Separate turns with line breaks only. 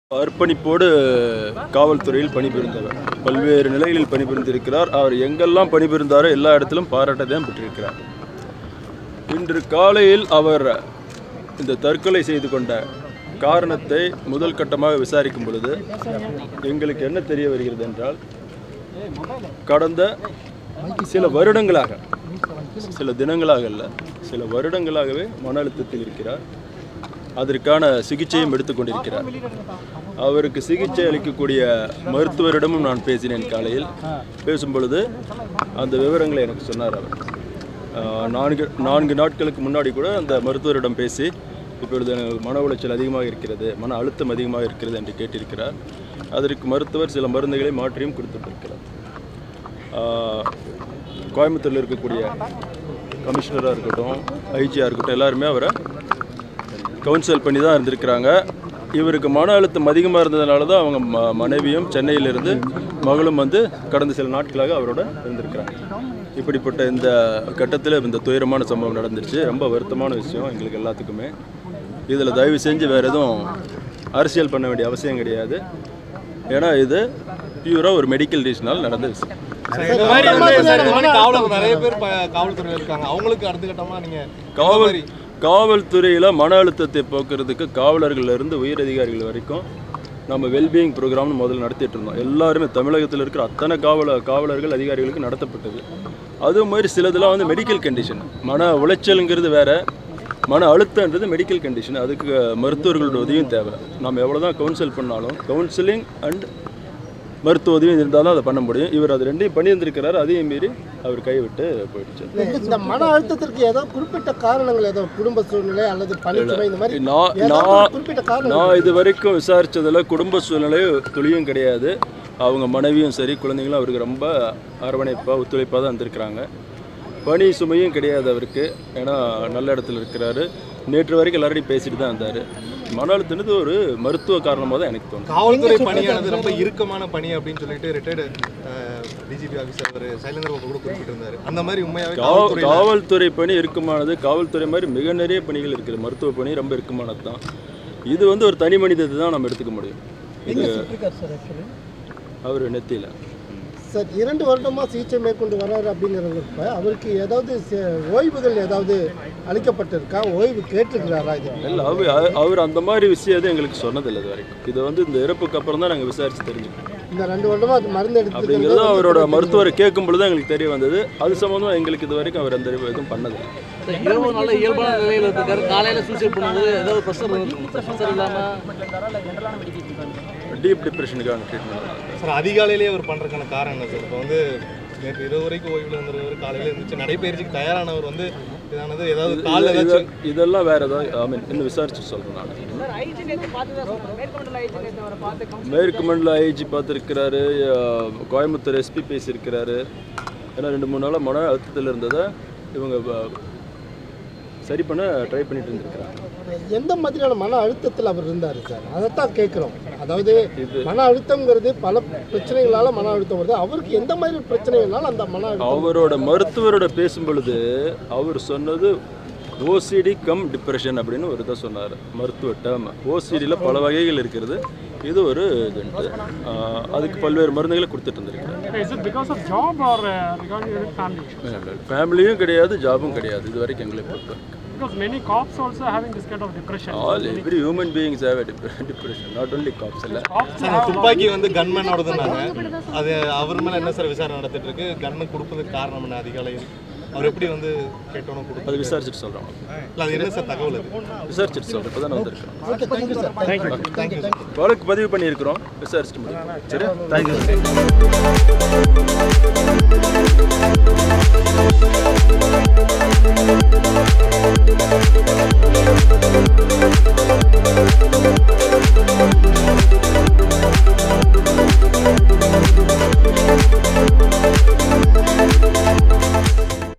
அர்ப்பணிப்போடு காவல்துறையில் பணிபுரிந்தவர் பல்வேறு நிலைகளில் பணிபுரிந்திருக்கிறார் அவர் எங்கெல்லாம் பணிபுரிந்தாரோ எல்லா இடத்திலும் பாராட்டத்தையும் பெற்றிருக்கிறார் இன்று காலையில் அவர் இந்த தற்கொலை செய்து கொண்ட காரணத்தை முதல் கட்டமாக விசாரிக்கும் பொழுது எங்களுக்கு என்ன தெரிய வருகிறது என்றால் கடந்த சில வருடங்களாக சில தினங்களாக அல்ல சில வருடங்களாகவே மன அழுத்தத்தில் இருக்கிறார் அதற்கான சிகிச்சையும் எடுத்துக்கொண்டிருக்கிறார் அவருக்கு சிகிச்சை அளிக்கக்கூடிய மருத்துவரிடமும் நான் பேசினேன் காலையில் பேசும் பொழுது அந்த விவரங்களை எனக்கு சொன்னார் அவர் ஆஹ் நான்கு நான்கு நாட்களுக்கு முன்னாடி கூட அந்த மருத்துவரிடம் பேசி இப்பொழுது எனக்கு மன உளைச்சல் அதிகமாக இருக்கிறது மன அழுத்தம் அதிகமாக இருக்கிறது என்று கேட்டிருக்கிறார் அதற்கு மருத்துவர் சில மருந்துகளை மாற்றியும் கொடுத்துட்டிருக்கிறார் ஆஹ் கோயம்புத்தூரில் இருக்கக்கூடிய கமிஷனராக இருக்கட்டும் ஐஜியாக இருக்கட்டும் எல்லாருமே அவரை கவுன்சில் பண்ணி தான் இருந்திருக்கிறாங்க இவருக்கு மன அழுத்தம் அதிகமாக இருந்ததுனால தான் அவங்க ம மனைவியும் சென்னையிலிருந்து மகளும் வந்து கடந்த சில நாட்களாக அவரோட இருந்திருக்கிறாங்க இப்படிப்பட்ட இந்த கட்டத்தில் இந்த துயரமான சம்பவம் நடந்துருச்சு ரொம்ப வருத்தமான விஷயம் எங்களுக்கு எல்லாத்துக்குமே இதில் தயவு செஞ்சு வேறு எதுவும் அரசியல் பண்ண வேண்டிய அவசியம் கிடையாது ஏன்னா இது பியூராக ஒரு மெடிக்கல் ரீசனால் நடந்த விஷயம்
இந்த மாதிரி வந்து சார் இந்த மாதிரி காவலர் நிறைய பேர் ப- காவல்துறையில இருக்காங்க அவங்களுக்கு அடுத்த கட்டமா நீங்க
காவல் காவல்துறையில் மன அழுத்தத்தை போக்குறதுக்கு காவலர்கள்ல இருந்து உயர் அதிகாரிகள் வரைக்கும் நம்ம வெல்பீயிங் ப்ரோக்ராம்னு முதல்ல நடத்திட்டு இருந்தோம் எல்லாருமே தமிழகத்தில் இருக்கிற அத்தனை காவல காவலர்கள் அதிகாரிகளுக்கு நடத்தப்பட்டது அது மாதிரி சிலதெல்லாம் வந்து மெடிக்கல் கண்டிஷன் மன உளைச்சலுங்கிறது வேற மன அழுத்தன்றது மெடிக்கல் கண்டிஷன் அதுக்கு மருத்துவர்களோட உதவியும் தேவை நம்ம எவ்வளோ தான் கவுன்சில் பண்ணாலும் கவுன்சிலிங் அண்ட் மருத்துவ உதவி இருந்தால் தான் அதை பண்ண முடியும் இவர் அது ரெண்டையும் பண்ணியிருந்திருக்கிறார் அதையும் மீறி அவர் கைவிட்டு போயிடுச்சு
இந்த மன அழுத்தத்திற்கு ஏதோ குறிப்பிட்ட காரணங்கள் ஏதோ குடும்ப சூழ்நிலை அல்லது பணிச்சுமை இந்த மாதிரி
நான்
ஏதாவது ஒரு
நான்
குறிப்பிட்ட காரணம்
நான் இது வரைக்கும் விசாரிச்சதுல குடும்ப சூழ்நிலை துளியும் கிடையாது அவங்க மனைவியும் சரி குழந்தைங்களும் அவருக்கு ரொம்ப அரவணைப்பாக ஒத்துழைப்பாக தான் இருந்திருக்கிறாங்க பணி சுமையும் கிடையாது அவருக்கு ஏன்னா நல்ல இடத்துல இருக்கிறாரு நேற்று வரைக்கும் எல்லாரையும் பேசிட்டு தான் இருந்தார் மன அழுத்தம்னது ஒரு மருத்துவ காரணமாக தான் எனக்கு தோணுது
காவல்துறை பணியானது ரொம்ப இறுக்கமான பணி அப்படின்னு சொல்லிட்டு ரிட்டையர்டு டிஜிபி ஆஃபீஸர் அவர் சைலேந்திர பாபு கூட குறிப்பிட்டிருந்தாரு அந்த மாதிரி உண்மையாவே
காவல்
காவல்துறை
காவல்துறை பணி இறுக்கமானது காவல்துறை மாதிரி மிக நிறைய பணிகள் இருக்குது மருத்துவ பணி ரொம்ப இறுக்கமானது தான் இது வந்து ஒரு தனி மனிதத்தை தான் நம்ம எடுத்துக்க முடியும் இது அவர் நெத்தியில்
சார் இரண்டு வருடமா சிகிச்சை மேற்கொண்டு வர்றாரு அப்படிங்கிறப்ப அவருக்கு ஏதாவது ச- ஓய்வுகள் ஏதாவது அளிக்கப்பட்டிருக்கா ஓய்வு கேட்டிருக்கிறாரா இது
இல்லை அவர் அவர் அந்த மாதிரி விஷயம் எதுவும் எங்களுக்கு சொன்னதில்லை இது வரைக்கும் இது வந்து இந்த இறப்புக்கு அப்புறம் தான் நாங்கள் விசாரித்து தெரிஞ்சுக்கணும்
இந்த ரெண்டு வருடமா அது மருந்து எடுத்துக்கிறது
அப்படிங்கிறது அவரோட மருத்துவரை கேட்கும் பொழுது தான் எங்களுக்கு தெரிய வந்தது அது சம்மந்தமாக எங்களுக்கு இது வரைக்கும் அவர் எந்த எதுவும் பண்ணதில்லை
சார், இரவு நல்ல இயல்பான நிலையில் இருக்காரு காலையில் சூசைட் பண்ணும்போது ஏதாவது ப்ரெஷர் இருக்கும் ப்ரெஷர் இல்லாமல்
டீப் டிப்ரெஷனுக்கான ட்ரீட்மெண்ட்
சார் அதிகாலையிலேயே அவர் பண்றதுக்கான காரணம் என்ன சார் இப்போ வந்து நேற்று இரவு வரைக்கும் ஓய்வில் இருந்தவர் காலையில இருந்துச்சு நடைபயிற்சிக்கு தயாரானவர் வந்து இதானது ஏதாவது காலில் ஏதாச்சும்
இதெல்லாம் வேற ஏதாவது ஐ மீன் இன்னும் விசாரிச்சு சொல்கிறேன் நான் மேற்கு மண்டல ஐஜி பார்த்துருக்கிறாரு கோயம்புத்தூர் எஸ்பி பேசியிருக்கிறாரு ஏன்னா ரெண்டு மூணு நாளாக மன அழுத்தத்தில் இருந்ததை இவங்க வ- சரி பண்ண ட்ரை பண்ணிட்டு இருந்திருக்கிறாங்க
எந்த மாதிரியான மன அழுத்தத்தில் அவர் இருந்தார் சார் அதைத்தான் கேட்குறோம் அதாவது மன அழுத்தம்ங்கிறது பல பிரச்சனைகளால மன அழுத்தம் வருது அவருக்கு எந்த மாதிரி பிரச்சனைகளால அந்த மன அழுத்தம்
அவரோட மருத்துவரோட பேசும் பொழுது அவர் சொன்னது ஓசிடி கம் டிப்ரெஷன் அப்படின்னு ஒரு இதை சொன்னார் மருத்துவ டேர்ம் ஓசிடியில் பல வகைகள் இருக்கிறது இது ஒரு இதுன்ட்டு ஆஹ் அதுக்கு பல்வேறு மருந்துகளை கொடுத்துட்டு இருந்திருக்கிறார்
Is it because of job or uh, regarding your family issue?
ஃபேமிலியும் கிடையாது ஜாபும் கிடையாது இது வரைக்கும் எங்களை பொறுத்த வரைக்கும்
Because many cops also having this kind of depression.
All every human beings have depression not only cops இல்லை
Cops
சார் இந்த துப்பாக்கி வந்து கன்மேனோடதுனாங்க அது அவர் மேல என்ன சார் விசாரணை நடத்திட்டு இருக்கு கன்மன் கொடுப்பதுக்கு காரணம் என்ன அதிகாலையில் அவர் எப்படி வந்து கேட்டோன்னு கொடுத்து
அது விசாரிச்சுட்டு சொல்கிறோம்
இல்ல அது என்ன சார் தகவல் அது
விசாரிச்சுட்டு சொல்கிறேன் இப்போ தான் வந்திருக்கோம்
okay thank you sir thank you thank you thank you
வழக்கு பதிவு பண்ணியிருக்கிறோம் விசாரிச்சுட்டு முடியும் சரியா தேங்க்யூ